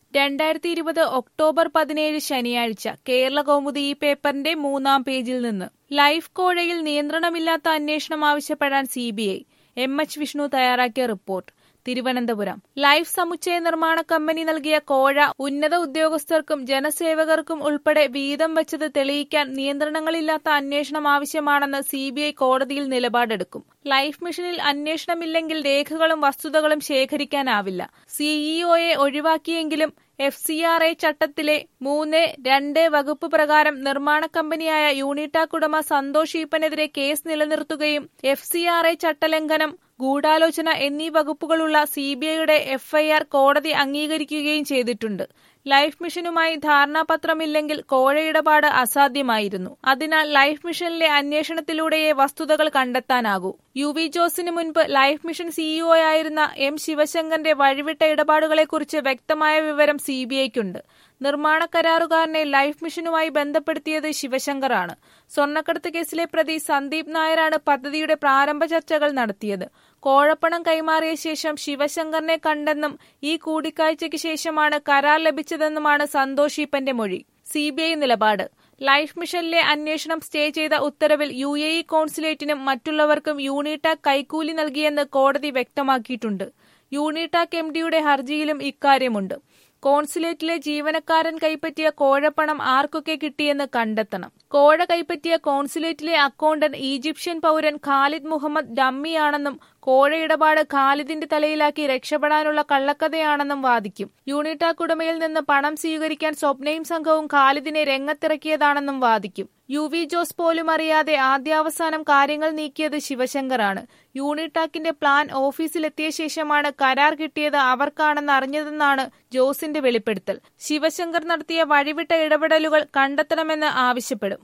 രണ്ടായിരത്തി ഇരുപത് ഒക്ടോബർ പതിനേഴ് ശനിയാഴ്ച കേരള കൗമുദി ഈ പേപ്പറിന്റെ മൂന്നാം പേജിൽ നിന്ന് ലൈഫ് കോഴയിൽ നിയന്ത്രണമില്ലാത്ത അന്വേഷണം ആവശ്യപ്പെടാൻ സിബിഐ എം എച്ച് വിഷ്ണു തയ്യാറാക്കിയ റിപ്പോർട്ട് തിരുവനന്തപുരം ലൈഫ് സമുച്ചയ നിർമ്മാണ കമ്പനി നൽകിയ കോഴ ഉന്നത ഉദ്യോഗസ്ഥർക്കും ജനസേവകർക്കും ഉൾപ്പെടെ വീതം വെച്ചത് തെളിയിക്കാൻ നിയന്ത്രണങ്ങളില്ലാത്ത അന്വേഷണം ആവശ്യമാണെന്ന് സിബിഐ കോടതിയിൽ നിലപാടെടുക്കും ലൈഫ് മിഷനിൽ അന്വേഷണമില്ലെങ്കിൽ രേഖകളും വസ്തുതകളും ശേഖരിക്കാനാവില്ല സിഇഒയെ ഒഴിവാക്കിയെങ്കിലും എഫ് സി ആർ എ ചട്ടത്തിലെ മൂന്ന് രണ്ട് വകുപ്പ് പ്രകാരം നിർമ്മാണ കമ്പനിയായ യൂണിടാക് ഉടമ സന്തോഷ് ഈപ്പനെതിരെ കേസ് നിലനിർത്തുകയും എഫ് സി ആർ എ ചട്ടലംഘനം ഗൂഢാലോചന എന്നീ വകുപ്പുകളുള്ള സിബിഐയുടെ എഫ്ഐആർ കോടതി അംഗീകരിക്കുകയും ചെയ്തിട്ടുണ്ട് ലൈഫ് മിഷനുമായി ധാരണാപത്രമില്ലെങ്കിൽ കോഴ ഇടപാട് അസാധ്യമായിരുന്നു അതിനാൽ ലൈഫ് മിഷനിലെ അന്വേഷണത്തിലൂടെയേ വസ്തുതകൾ കണ്ടെത്താനാകൂ യു വി ജോസിന് മുൻപ് ലൈഫ് മിഷൻ സിഇഒയായിരുന്ന എം ശിവശങ്കറിന്റെ വഴിവിട്ട ഇടപാടുകളെക്കുറിച്ച് വ്യക്തമായ വിവരം സിബിഐക്കുണ്ട് നിർമ്മാണ കരാറുകാരനെ ലൈഫ് മിഷനുമായി ബന്ധപ്പെടുത്തിയത് ശിവശങ്കറാണ് സ്വർണ്ണക്കടത്ത് കേസിലെ പ്രതി സന്ദീപ് നായരാണ് പദ്ധതിയുടെ പ്രാരംഭ ചർച്ചകൾ നടത്തിയത് കോഴപ്പണം കൈമാറിയ ശേഷം ശിവശങ്കറിനെ കണ്ടെന്നും ഈ കൂടിക്കാഴ്ചയ്ക്ക് ശേഷമാണ് കരാർ ലഭിച്ചതെന്നുമാണ് സന്തോഷ് ഈപ്പന്റെ മൊഴി സിബിഐ നിലപാട് ലൈഫ് മിഷനിലെ അന്വേഷണം സ്റ്റേ ചെയ്ത ഉത്തരവിൽ യു എ ഇ കോൺസുലേറ്റിനും മറ്റുള്ളവർക്കും യൂണിടാക് കൈക്കൂലി നൽകിയെന്ന് കോടതി വ്യക്തമാക്കിയിട്ടുണ്ട് യൂണിടാക് എം ഡിയുടെ ഹർജിയിലും ഇക്കാര്യമുണ്ട് കോൺസുലേറ്റിലെ ജീവനക്കാരൻ കൈപ്പറ്റിയ കോഴപ്പണം ആർക്കൊക്കെ കിട്ടിയെന്ന് കണ്ടെത്തണം കോഴ കൈപ്പറ്റിയ കോൺസുലേറ്റിലെ അക്കൗണ്ടന്റ് ഈജിപ്ഷ്യൻ പൗരൻ ഖാലിദ് മുഹമ്മദ് ഡമ്മിയാണെന്നും കോഴ ഇടപാട് ഖാലിദിന്റെ തലയിലാക്കി രക്ഷപ്പെടാനുള്ള കള്ളക്കഥയാണെന്നും വാദിക്കും യൂണിടാക് ഉടമയിൽ നിന്ന് പണം സ്വീകരിക്കാൻ സ്വപ്നയും സംഘവും ഖാലിദിനെ രംഗത്തിറക്കിയതാണെന്നും വാദിക്കും യു വി ജോസ് പോലും അറിയാതെ ആദ്യാവസാനം കാര്യങ്ങൾ നീക്കിയത് ശിവശങ്കറാണ് യൂണിടാക്കിന്റെ പ്ലാൻ ഓഫീസിലെത്തിയ ശേഷമാണ് കരാർ കിട്ടിയത് അവർക്കാണെന്ന് അറിഞ്ഞതെന്നാണ് ജോസിന്റെ വെളിപ്പെടുത്തൽ ശിവശങ്കർ നടത്തിയ വഴിവിട്ട ഇടപെടലുകൾ കണ്ടെത്തണമെന്ന് ആവശ്യപ്പെടും